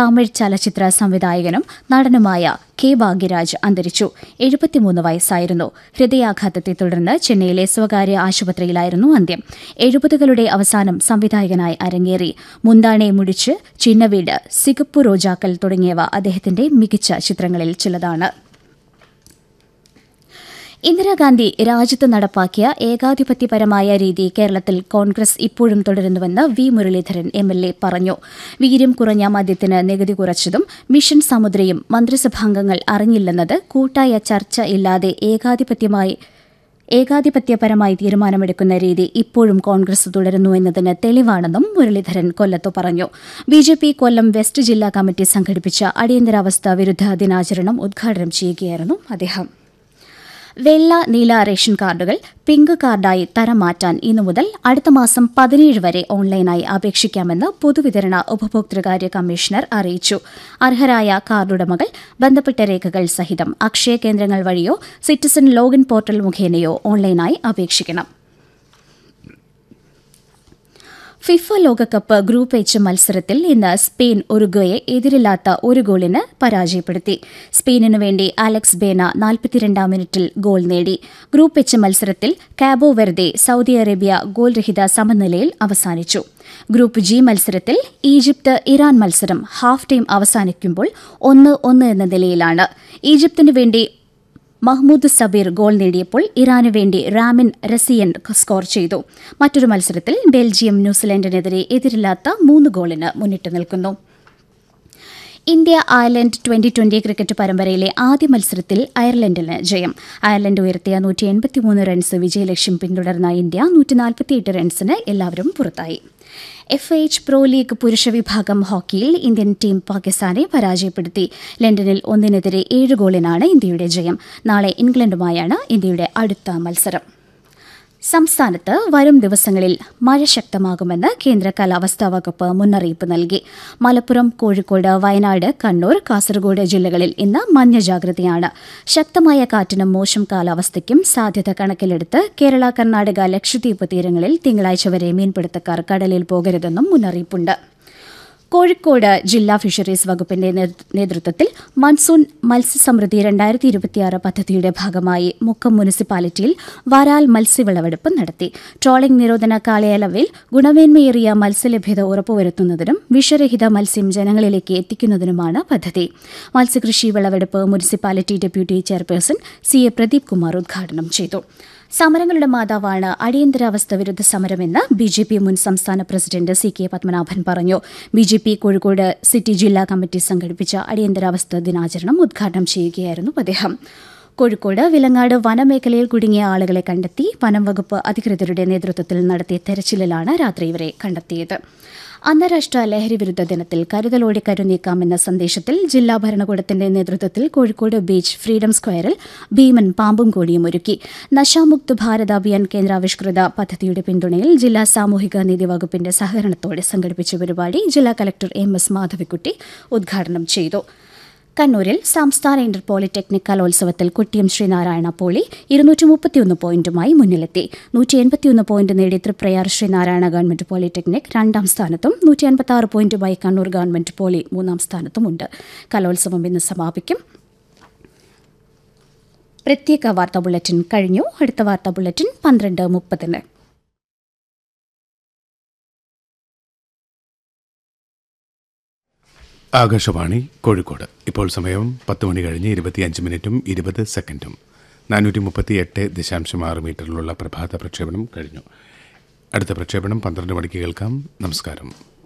തമിഴ് ചലച്ചിത്ര സംവിധായകനും നടനുമായ കെ ഭാഗ്യരാജ് അന്തരിച്ചു എഴുപത്തിമൂന്ന് വയസ്സായിരുന്നു ഹൃദയാഘാതത്തെ തുടർന്ന് ചെന്നൈയിലെ സ്വകാര്യ ആശുപത്രിയിലായിരുന്നു അന്ത്യം എഴുപതുകളുടെ അവസാനം സംവിധായകനായി അരങ്ങേറി മുന്താണെ മുടിച്ച് ചിന്നവീട് സിഗപ്പു റോജാക്കൽ തുടങ്ങിയവ അദ്ദേഹത്തിന്റെ മികച്ച ചിത്രങ്ങളിൽ ചിലതാണ് ഇന്ദിരാഗാന്ധി രാജ്യത്ത് നടപ്പാക്കിയ ഏകാധിപത്യപരമായ രീതി കേരളത്തിൽ കോൺഗ്രസ് ഇപ്പോഴും തുടരുന്നുവെന്ന് V Muraleedharan M L A പറഞ്ഞു വീര്യം കുറഞ്ഞ മദ്യത്തിന് നികുതി കുറച്ചതും മിഷൻ സമുദ്രയും മന്ത്രിസഭാംഗങ്ങൾ അറിഞ്ഞില്ലെന്നത് കൂട്ടായ ചർച്ച ഇല്ലാതെ ഏകാധിപത്യമായി ഏകാധിപത്യപരമായി തീരുമാനമെടുക്കുന്ന രീതി ഇപ്പോഴും കോൺഗ്രസ് തുടരുന്നു എന്നതിന് തെളിവാണെന്നും മുരളീധരൻ കൊല്ലത്ത് പറഞ്ഞു B J P Kollam west ജില്ലാ കമ്മിറ്റി സംഘടിപ്പിച്ച അടിയന്തരാവസ്ഥ വിരുദ്ധ ദിനാചരണം ഉദ്ഘാടനം ചെയ്യുകയായിരുന്നു അദ്ദേഹം വെള്ള നീല റേഷൻ കാർഡുകൾ പിങ്ക് കാർഡായി തരം മാറ്റാൻ ഇന്നു മുതൽ അടുത്ത മാസം പതിനേഴ് വരെ ഓൺലൈനായി അപേക്ഷിക്കാമെന്ന് പൊതുവിതരണ ഉപഭോക്തൃകാര്യ കമ്മീഷണർ അറിയിച്ചു അർഹരായ കാർഡുടമകൾ ബന്ധപ്പെട്ട രേഖകൾ സഹിതം അക്ഷയ കേന്ദ്രങ്ങൾ വഴിയോ സിറ്റിസൺ ലോഗിൻ പോർട്ടൽ മുഖേനയോ ഓൺലൈനായി അപേക്ഷിക്കണം ഫിഫ ലോകകപ്പ് ഗ്രൂപ്പ് എച്ച് മത്സരത്തിൽ ഇന്ന് സ്പെയിൻ ഉറുഗ്വയെ എതിരില്ലാത്ത ഒരു ഗോളിന് പരാജയപ്പെടുത്തി സ്പെയിനിനു വേണ്ടി അലക്സ് ബേന നാൽപ്പത്തിരണ്ടാം മിനിറ്റിൽ ഗോൾ നേടി ഗ്രൂപ്പ് എച്ച് മത്സരത്തിൽ കാബോ വെർദെ സൌദി അറേബ്യ ഗോൾരഹിത സമനിലയിൽ അവസാനിച്ചു ഗ്രൂപ്പ് ജി മത്സരത്തിൽ ഈജിപ്ത് ഇറാൻ മത്സരം ഹാഫ് ടൈം അവസാനിക്കുമ്പോൾ ഒന്ന് ഒന്ന് എന്ന നിലയിലാണ് ഈജിപ്തിനു വേണ്ടി മഹ്മൂദ് സബീർ ഗോൾ നേടിയപ്പോൾ ഇറാനു വേണ്ടി റാമിൻ റസിയൻ സ്കോർ ചെയ്തു മറ്റൊരു മത്സരത്തിൽ ബെൽജിയം ന്യൂസിലൻഡിനെതിരെ എതിരില്ലാത്ത മൂന്ന് ഗോളിന് മുന്നിട്ട് നിൽക്കുന്നു India Ireland twenty twenty cricket പരമ്പരയിലെ ആദ്യ മത്സരത്തിൽ അയർലൻഡിന് ജയം അയർലൻഡ് ഉയർത്തിയ നൂറ്റി എൺപത്തിമൂന്ന് റൺസ് വിജയലക്ഷ്യം പിന്തുടർന്ന ഇന്ത്യ നൂറ്റിനാൽപ്പത്തിയെട്ട് റൺസിന് എല്ലാവരും പുറത്തായി എഫ് എച്ച് പ്രോ ലീഗ് പുരുഷ വിഭാഗം ഹോക്കിയിൽ ഇന്ത്യൻ ടീം പാകിസ്ഥാനെ പരാജയപ്പെടുത്തി ലണ്ടനിൽ ഒന്നിനെതിരെ ഏഴ് ഗോളിനാണ് ഇന്ത്യയുടെ ജയം നാളെ ഇംഗ്ലണ്ടുമായാണ് ഇന്ത്യയുടെ അടുത്ത മത്സരം സംസ്ഥാനത്ത് വരും ദിവസങ്ങളിൽ മഴ ശക്തമാകുമെന്ന് കേന്ദ്ര കാലാവസ്ഥാ വകുപ്പ് മുന്നറിയിപ്പ് നൽകി മലപ്പുറം കോഴിക്കോട് വയനാട് കണ്ണൂർ കാസർഗോഡ് ജില്ലകളിൽ ഇന്ന് മഞ്ഞ ജാഗ്രതയാണ് ശക്തമായ കാറ്റിനും മോശം കാലാവസ്ഥയ്ക്കും സാധ്യത കണക്കിലെടുത്ത് കേരള കർണാടക ലക്ഷദ്വീപ് തീരങ്ങളിൽ തിങ്കളാഴ്ച വരെ മീൻപിടുത്തക്കാർ കടലിൽ പോകരുതെന്നും മുന്നറിയിപ്പുണ്ട് കോഴിക്കോട് ജില്ലാ ഫിഷറീസ് വകുപ്പിന്റെ നേതൃത്വത്തിൽ മൺസൂൺ മത്സ്യസമൃദ്ധി രണ്ടായിരത്തി ഇരുപത്തിയാറ് പദ്ധതിയുടെ ഭാഗമായി മുക്കം മുനിസിപ്പാലിറ്റിയിൽ വരാൽ മത്സ്യവിളവെടുപ്പ് നടത്തി ട്രോളിംഗ് നിരോധന കാലയളവിൽ ഗുണമേന്മയേറിയ മത്സ്യലഭ്യത ഉറപ്പുവരുത്തുന്നതിനും വിഷരഹിത മത്സ്യം ജനങ്ങളിലേക്ക് എത്തിക്കുന്നതിനുമാണ് പദ്ധതി മത്സ്യകൃഷി വിളവെടുപ്പ് municipality deputy chairperson C A Pradeep Kumar ഉദ്ഘാടനം ചെയ്തു സമരങ്ങളുടെ മാതാവാണ് അടിയന്തരാവസ്ഥ വിരുദ്ധ സമരമെന്ന് ബി ജെ പി മുൻ സംസ്ഥാന പ്രസിഡന്റ് സി കെ പത്മനാഭൻ പറഞ്ഞു B J P Kozhikode city ജില്ലാ കമ്മിറ്റി സംഘടിപ്പിച്ച അടിയന്തരാവസ്ഥ ദിനാചരണം ഉദ്ഘാടനം ചെയ്യുകയായിരുന്നു അദ്ദേഹം കോഴിക്കോട് വിലങ്ങാട് വനമേഖലയിൽ കുടുങ്ങിയ ആളുകളെ കണ്ടെത്തി വനം വകുപ്പ് അധികൃതരുടെ നേതൃത്വത്തിൽ നടത്തിയ തെരച്ചിലിലാണ് രാത്രി ഇവരെ കണ്ടെത്തിയത് അന്താരാഷ്ട്ര ലഹരിവിരുദ്ധ ദിനത്തിൽ കരുതലോടെ കരുനീക്കാമെന്ന സന്ദേശത്തിൽ ജില്ലാ ഭരണകൂടത്തിന്റെ നേതൃത്വത്തിൽ കോഴിക്കോട് ബീച്ച് ഫ്രീഡം സ്ക്വയറിൽ ഭീമൻ പാമ്പും കോടിയും ഒരുക്കി നശാമുക്ത് ഭാരത് അഭിയാൻ കേന്ദ്രാവിഷ്കൃത പദ്ധതിയുടെ പിന്തുണയിൽ ജില്ലാ സാമൂഹിക നീതി വകുപ്പിന്റെ സഹകരണത്തോടെ സംഘടിപ്പിച്ച പരിപാടി ജില്ലാ കലക്ടർ എം എസ് മാധവിക്കുട്ടി ഉദ്ഘാടനം ചെയ്തു കണ്ണൂരിൽ സംസ്ഥാന ഇന്റർ പോളിടെക്നിക് കലോത്സവത്തിൽ കുട്ടിയം ശ്രീനാരായണ പോളി ഇരുന്നൂറ്റി മുപ്പത്തിയൊന്ന് പോയിന്റുമായി മുന്നിലെത്തി നൂറ്റി എൺപത്തിയൊന്ന് പോയിന്റ് നേടി തൃപ്രയാർ ശ്രീനാരായണ ഗവൺമെന്റ് പോളിടെക്നിക് രണ്ടാം സ്ഥാനത്തും നൂറ്റി അൻപത്തി ആറ് പോയിന്റുമായി കണ്ണൂർ ഗവൺമെന്റ് പോളി മൂന്നാം സ്ഥാനത്തുമുണ്ട് കലോത്സവം ഇന്ന് സമാപിക്കും പ്രത്യേക വാർത്താ ബുള്ളറ്റിൻ കഴിഞ്ഞു അടുത്ത വാർത്താ ബുള്ളറ്റിൻ പന്ത്രണ്ട് മുപ്പതിന് ആകാശവാണി കോഴിക്കോട് ഇപ്പോൾ സമയം പത്ത് മണി കഴിഞ്ഞ് ഇരുപത്തിയഞ്ച് മിനിറ്റും ഇരുപത് സെക്കൻഡും നാനൂറ്റി മുപ്പത്തി എട്ട് ദശാംശം ആറ് മീറ്ററിലുള്ള പ്രഭാത പ്രക്ഷേപണം കഴിഞ്ഞു അടുത്ത പ്രക്ഷേപണം പന്ത്രണ്ട് മണിക്ക് കേൾക്കാം നമസ്കാരം